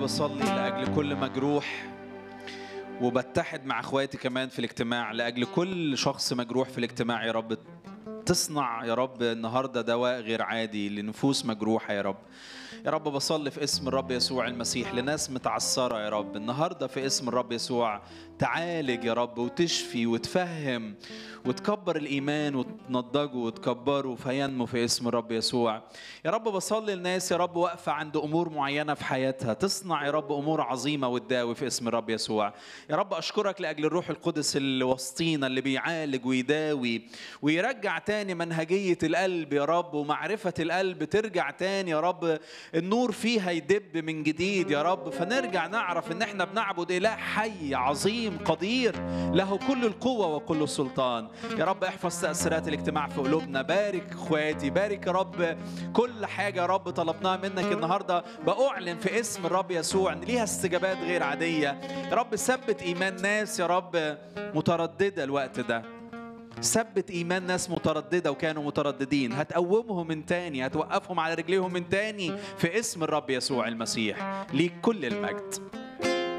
بصلي لاجل كل مجروح وبتحد مع اخواتي كمان في الاجتماع لاجل كل شخص مجروح في الاجتماع يا رب تصنع يا رب النهارده دواء غير عادي لنفوس مجروحه يا رب يا رب بصلي في اسم الرب يسوع المسيح لناس متعثره يا رب النهارده في اسم الرب يسوع تعالج يا رب وتشفي وتفهم وتكبر الايمان وتنضجه وتكبره فينمو في اسم الرب يسوع يا رب بصلي للناس يا رب واقفه عند امور معينه في حياتها تصنع يا رب امور عظيمه وتداوي في اسم الرب يسوع يا رب اشكرك لاجل الروح القدس اللي وسطينا اللي بيعالج ويداوي ويرجع تاني منهجيه القلب يا رب ومعرفه القلب ترجع تاني يا رب النور فيها يدب من جديد يا رب فنرجع نعرف ان احنا بنعبد اله حي عظيم قدير له كل القوه وكل السلطان يا رب احفظ تاثيرات الاجتماع في قلوبنا بارك اخواتي بارك يا رب كل حاجه يا رب طلبناها منك النهارده باعلن في اسم الرب يسوع ان ليها استجابات غير عاديه يا رب ثبت ايمان ناس يا رب متردده الوقت ده ثبت ايمان ناس متردده وكانوا مترددين هتقومهم من تاني هتوقفهم على رجليهم من تاني في اسم الرب يسوع المسيح ليك كل المجد